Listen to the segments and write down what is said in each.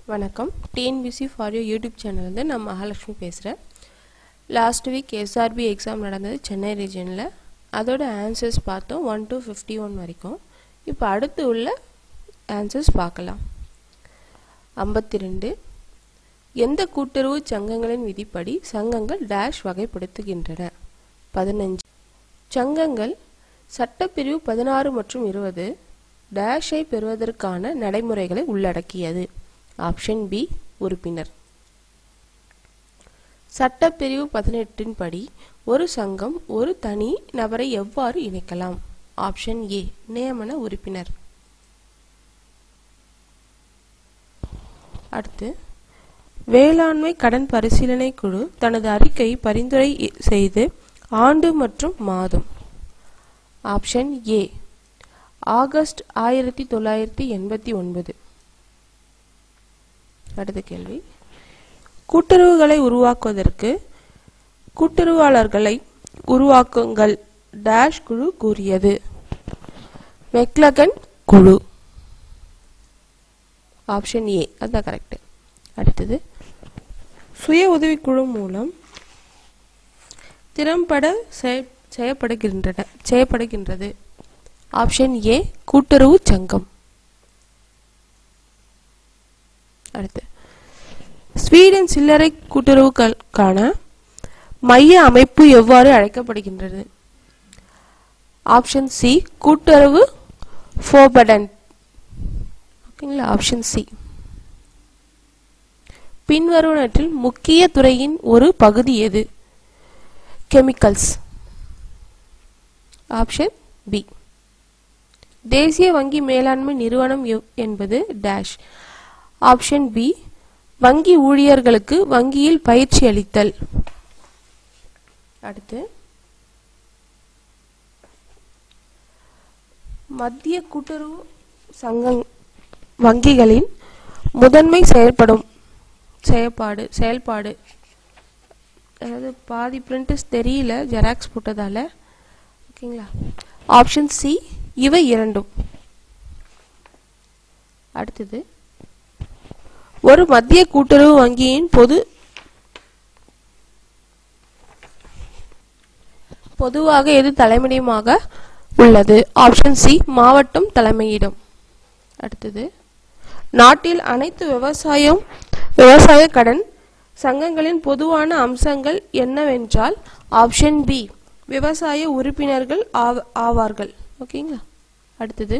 வணக்கம் TNPC for you YouTube சேனல்லேருந்து நான் மகாலட்சுமி பேசுகிறேன் லாஸ்ட் வீக் எஸ்ஆர்பி எக்ஸாம் நடந்தது சென்னை ரீஜனில் அதோட ஆன்சர்ஸ் பார்த்தோம் ஒன் to ஃபிஃப்டி ஒன் வரைக்கும் இப்போ அடுத்து உள்ள ஆன்சர்ஸ் பார்க்கலாம் ஐம்பத்தி ரெண்டு எந்த கூட்டுறவு சங்கங்களின் விதிப்படி சங்கங்கள் டேஷ் வகைப்படுத்துகின்றன பதினஞ்சு சங்கங்கள் சட்டப்பிரிவு பதினாறு மற்றும் இருபது டேஷை பெறுவதற்கான நடைமுறைகளை உள்ளடக்கியது ஆப்ஷன் பி உறுப்பினர் சட்டப்பிரிவு பதினெட்டின் படி ஒரு சங்கம் ஒரு தனி நபரை எவ்வாறு இணைக்கலாம் ஆப்ஷன் ஏ நியமன உறுப்பினர் அடுத்து வேளாண்மை கடன் பரிசீலனை குழு தனது அறிக்கையை பரிந்துரை இ- செய்து ஆண்டு மற்றும் மாதம் ஆப்ஷன் ஏ ஆகஸ்ட் ஆயிரத்தி தொள்ளாயிரத்தி எண்பத்தி ஒன்பது அடுத்த கேள்வி கூட்டுறவுகளை உருவாக்குவதற்கு கூட்டுறவாளர்களை உருவாக்குங்கள் டேஷ் குழு கூறியது மெக்லகன் குழு ஆப்ஷன் ஏ அதுதான் கரெக்ட் அடுத்தது சுய உதவிக்குழு மூலம் திறம்பட செய- செய்யப்படுகின்றன செய்யப்படுகின்றது ஆப்ஷன் ஏ கூட்டுறவு சங்கம் அடுத்து ஸ்வீடன் சில்லறை கூட்டுறவுகளுக்கான மைய அமைப்பு எவ்வாறு அழைக்கப்படுகின்றது ஆப்ஷன் சி கூட்டுறவு ஃபோபடன் ஓகேங்களா ஆப்ஷன் சி பின்வருவனற்றில் முக்கிய துறையின் ஒரு பகுதி எது கெமிக்கல்ஸ் ஆப்ஷன் பி தேசிய வங்கி மேலாண்மை நிறுவனம் எவ்- என்பது டேஷ் ஆப்ஷன் பி வங்கி ஊழியர்களுக்கு வங்கியில் பயிற்சி அளித்தல் அடுத்து மத்திய கூட்டுறவு சங்க வங்கிகளின் முதன்மை செயல்படும் செயற்பாடு செயல்பாடு அதாவது பாதி பிரிண்டர்ஸ் தெரியல ஜெராக்ஸ் போட்டதால ஓகேங்களா ஆப்ஷன் சி இவை இரண்டும் அடுத்தது ஒரு மத்திய கூட்டுறவு வங்கியின் பொது பொதுவாக எது தலைமையிடமாக உள்ளது ஆப்ஷன் சி மாவட்டம் தலைமையிடம் அடுத்தது நாட்டில் அனைத்து விவசாயம் விவசாய கடன் சங்கங்களின் பொதுவான அம்சங்கள் என்னவென்றால் ஆப்ஷன் பி விவசாய உறுப்பினர்கள் ஆவ- ஆவார்கள் ஓகேங்களா அடுத்தது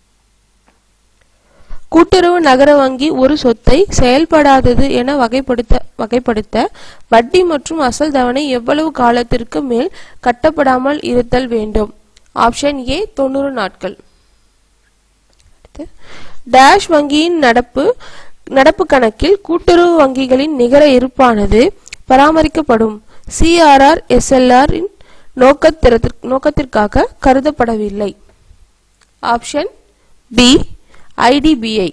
கூட்டுறவு நகர வங்கி ஒரு சொத்தை செயல்படாதது என வகைப்படுத்த வகைப்படுத்த வட்டி மற்றும் அசல் தவணை எவ்வளவு காலத்திற்கு மேல் கட்டப்படாமல் இருத்தல் வேண்டும் ஆப்ஷன் ஏ தொண்ணூறு நாட்கள் அடுத்து, டேஷ் வங்கியின் நடப்பு நடப்பு கணக்கில் கூட்டுறவு வங்கிகளின் நிகர இருப்பானது பராமரிக்கப்படும் சிஆர்ஆர் எஸ்எல்ஆர் நோக்கத்திற்கு நோக்கத்திற்காக கருதப்படவில்லை ஆப்ஷன் பி ஐடிபிஐ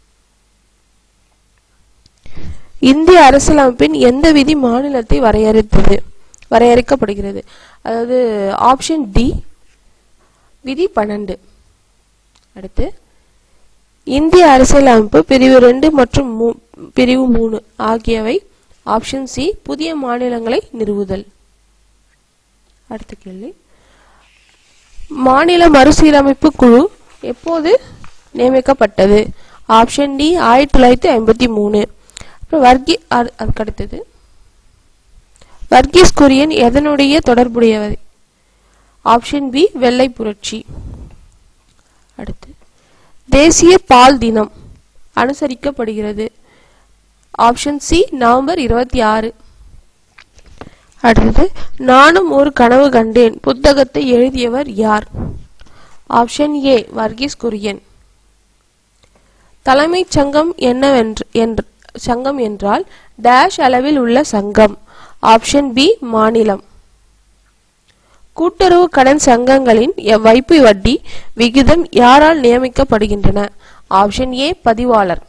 இந்திய அரசியலமைப்பின் எந்த விதி மாநிலத்தை வரையறுத்தது வரையறுக்கப்படுகிறது அதாவது ஆப்ஷன் டி விதி பன்னெண்டு அடுத்து இந்திய அரசியலமைப்பு பிரிவு ரெண்டு மற்றும் மூ- பிரிவு மூணு ஆகியவை ஆப்ஷன் சி புதிய மாநிலங்களை நிறுவுதல் அடுத்த கேள்வி மாநில மறுசீரமைப்பு குழு எப்போது நியமிக்கப்பட்டது ஆப்ஷன் டி ஆயிரத்தி தொள்ளாயிரத்தி ஐம்பத்தி மூணு அப்புறம் வர்கி அது- அதுக்கு அடுத்தது வர்கீஸ் குரியன் எதனுடைய தொடர்புடையவர் ஆப்ஷன் பி வெள்ளை புரட்சி அடுத்து தேசிய பால் தினம் அனுசரிக்கப்படுகிறது ஆப்ஷன் சி நவம்பர் இருபத்தி ஆறு அடுத்தது நானும் ஒரு கனவு கண்டேன் புத்தகத்தை எழுதியவர் யார் ஆப்ஷன் ஏ வர்கீஸ் குரியன் தலைமைச் சங்கம் என்னவென்று என்ற சங்கம் என்றால் டேஷ் அளவில் உள்ள சங்கம் ஆப்ஷன் பி மாநிலம் கூட்டுறவு கடன் சங்கங்களின் எ- வைப்பு வட்டி விகிதம் யாரால் நியமிக்கப்படுகின்றன ஆப்ஷன் ஏ பதிவாளர்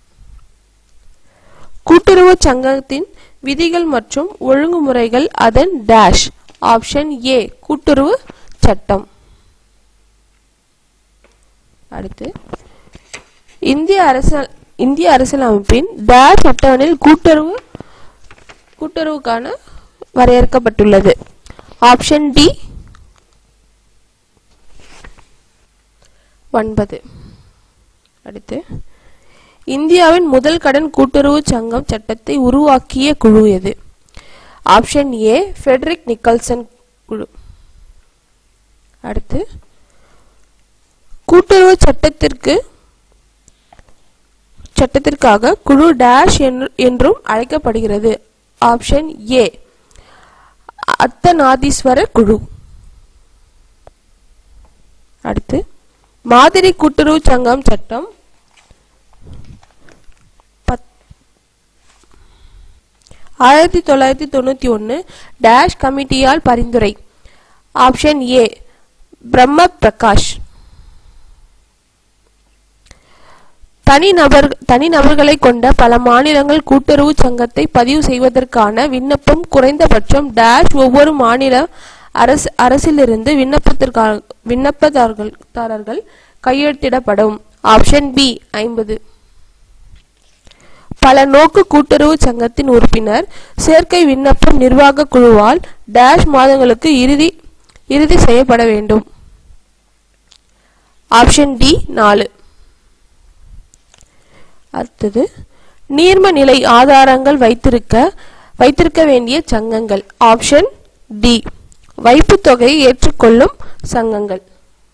கூட்டுறவு சங்கத்தின் விதிகள் மற்றும் ஒழுங்குமுறைகள் அதன் டேஷ் ஆப்ஷன் ஏ கூட்டுறவு சட்டம் அடுத்து இந்திய அரச இந்திய அரசியலமைப்பின் டேஷ் அட்டவணையில் கூட்டுறவு கூட்டுறவுக்கான வரையறுக்கப்பட்டுள்ளது ஆப்ஷன் டி ஒன்பது அடுத்து இந்தியாவின் முதல் கடன் கூட்டுறவு சங்கம் சட்டத்தை உருவாக்கிய குழு எது ஆப்ஷன் ஏ ஃபெட்ரிக் நிக்கல்சன் குழு அடுத்து கூட்டுறவு சட்டத்திற்கு சட்டத்திற்காக குழு டேஷ் என்று- என்றும் அழைக்கப்படுகிறது ஆப்ஷன் ஏ அத்தநாதீஸ்வர குழு அடுத்து மாதிரி கூட்டுறவு சங்கம் சட்டம் பத்- ஆயிரத்தி தொள்ளாயிரத்தி தொண்ணூத்தி ஒன்னு டேஷ் கமிட்டியால் பரிந்துரை ஆப்ஷன் ஏ பிரம்ம பிரகாஷ் தனிநபர் தனிநபர்களை கொண்ட பல மாநிலங்கள் கூட்டுறவு சங்கத்தை பதிவு செய்வதற்கான விண்ணப்பம் குறைந்தபட்சம் டேஷ் ஒவ்வொரு மாநில அரசு அரசிலிருந்து விண்ணப்பத்திற்கான விண்ணப்பதாரர்கள் தாரர்கள் கையெழுத்திடப்படும் ஆப்ஷன் பி ஐம்பது பல நோக்கு கூட்டுறவு சங்கத்தின் உறுப்பினர் சேர்க்கை விண்ணப்பம் நிர்வாக குழுவால் டேஷ் மாதங்களுக்கு இறுதி இறுதி செய்யப்பட வேண்டும் ஆப்ஷன் டி நாலு அடுத்தது நீர்ம நிலை ஆதாரங்கள் வைத்திருக்க வைத்திருக்க வேண்டிய சங்கங்கள் ஆப்ஷன் டி வைப்பு தொகையை ஏற்றுக்கொள்ளும் சங்கங்கள்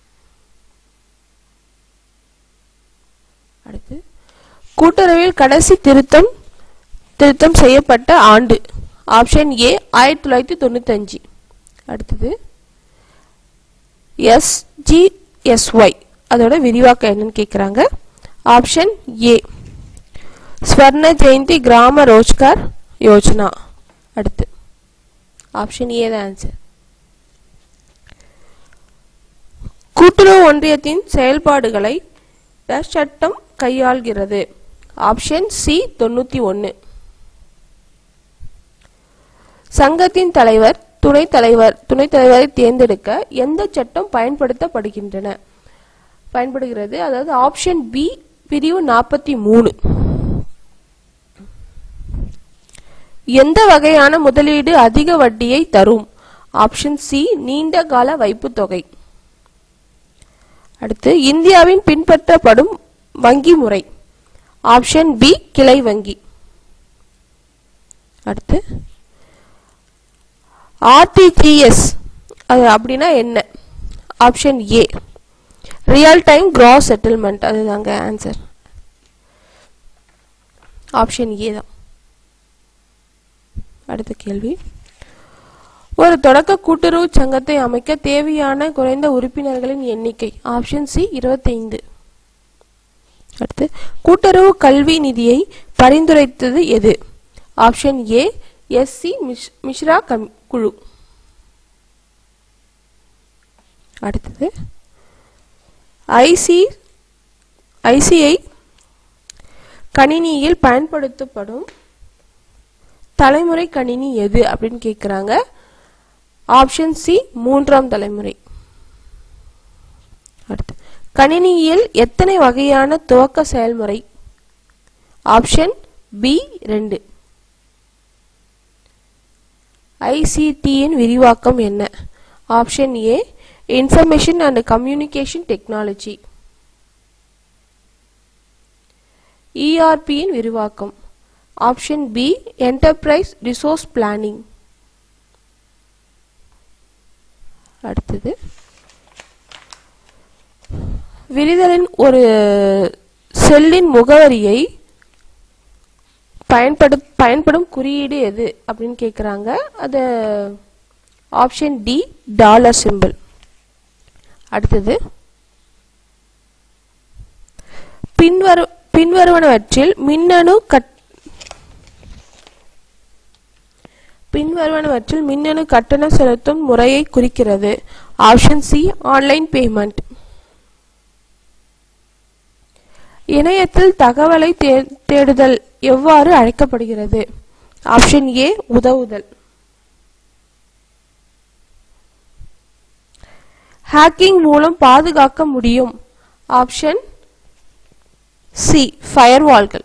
அடுத்து கூட்டுறவில் கடைசி திருத்தம் திருத்தம் செய்யப்பட்ட ஆண்டு ஆப்ஷன் ஏ ஆயிரத்தி தொள்ளாயிரத்தி தொண்ணூத்தஞ்சு அடுத்தது எஸ்ஜிஎஸ்ஒய் அதோட விரிவாக்கம் என்னன்னு கேட்குறாங்க ஆப்ஷன் ஏ ஸ்வர்ண ஜெயந்தி கிராம ரோஜ்கார் யோஜனா அடுத்து ஆப்ஷன் ஏ தான் ஆன்சர் கூட்டுறவு ஒன்றியத்தின் செயல்பாடுகளை டேஷ் சட்டம் கையாள்கிறது ஆப்ஷன் சி தொண்ணூத்தி ஒன்னு சங்கத்தின் தலைவர் துணைத் தலைவர் துணைத் தலைவரை தேர்ந்தெடுக்க எந்த சட்டம் பயன்படுத்தப்படுகின்றன பயன்படுகிறது அதாவது ஆப்ஷன் பி பிரிவு நாற்பத்தி மூணு எந்த வகையான முதலீடு அதிக வட்டியை தரும் ஆப்ஷன் சி நீண்ட கால வைப்பு தொகை அடுத்து இந்தியாவின் பின்பற்றப்படும் வங்கி முறை ஆப்ஷன் பி கிளை வங்கி அடுத்து ஆர்டிஜிஎஸ் அது அப்படின்னா என்ன option A real time gross settlement அதுதாங்க ஆன்சர் ஆப்ஷன் ஏ தான் அடுத்த கேள்வி ஒரு தொடக்க கூட்டுறவு சங்கத்தை அமைக்க தேவையான குறைந்த உறுப்பினர்களின் எண்ணிக்கை ஆப்ஷன் சி இருபத்தைந்து அடுத்து கூட்டுறவு கல்வி நிதியை பரிந்துரைத்தது எது ஆப்ஷன் ஏ எஸ்சி மிஸ்ரா கம் குழு அடுத்தது ஐசி ஐசிஐ கணினியில் பயன்படுத்தப்படும் தலைமுறை கணினி எது அப்படின்னு கேட்குறாங்க ஆப்ஷன் சி மூன்றாம் தலைமுறை அடுத்து கணினியில் எத்தனை வகையான துவக்க செயல்முறை ஆப்ஷன் பி ரெண்டு ஐசிடியின் விரிவாக்கம் என்ன option A information and communication technology இஆர்பியின் விரிவாக்கம் option B enterprise resource planning அடுத்தது விரிதலின் ஒரு செல்லின் முகவரியை பயன்படு பயன்படும் குறியீடு எது அப்படின்னு கேட்குறாங்க அது ஆப்ஷன் டி டாலர் சிம்பிள் அடுத்தது பின்வரு பின்வருவனவற்றில் மின்னணு கட் பின்வருவனவற்றில் மின்னணு கட்டணம் செலுத்தும் முறையை குறிக்கிறது ஆப்ஷன் சி ஆன்லைன் பேமெண்ட் இணையத்தில் தகவலை தே- தேடுதல் எவ்வாறு அழைக்கப்படுகிறது ஆப்ஷன் ஏ உதவுதல் ஹேக்கிங் மூலம் பாதுகாக்க முடியும் ஆப்ஷன் சி ஃபயர்வால்கள்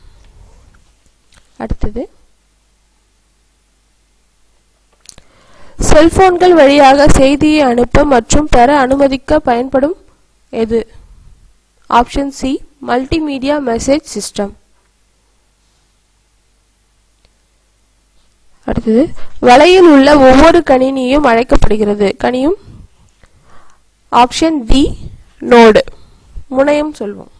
அடுத்தது செல்போன்கள் வழியாக செய்தியை அனுப்ப மற்றும் பெற அனுமதிக்க பயன்படும் எது option C multimedia message system அடுத்தது வலையில் உள்ள ஒவ்வொரு கணினியும் அழைக்கப்படுகிறது கணியும் ஆப்ஷன் டி நோடு முனையம் சொல்வோம்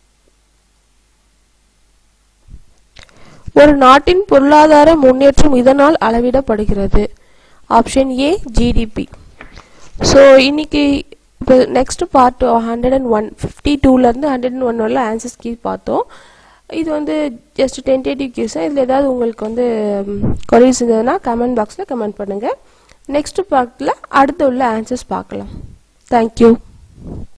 ஒரு நாட்டின் பொருளாதார முன்னேற்றம் இதனால் அளவிடப்படுகிறது ஆப்ஷன் ஏ ஜிடிபி ஸோ இன்னைக்கு இப்போ next part hundred and one fifty டூலேருந்து ஹண்ட்ரட் அண்ட் ஒன் வரல ஆன்சர்ஸ் கீ பார்த்தோம் இது வந்து ஜஸ்ட் டென்டேட்டிவ் கேஸ் இதில் ஏதாவது உங்களுக்கு வந்து கொரிஸ் இருந்ததுன்னா கமெண்ட் பாக்ஸில் கமெண்ட் பண்ணுங்கள் நெக்ஸ்ட் பார்ட்டில் அடுத்து உள்ள ஆன்சர்ஸ் பார்க்கலாம் தேங்க்யூ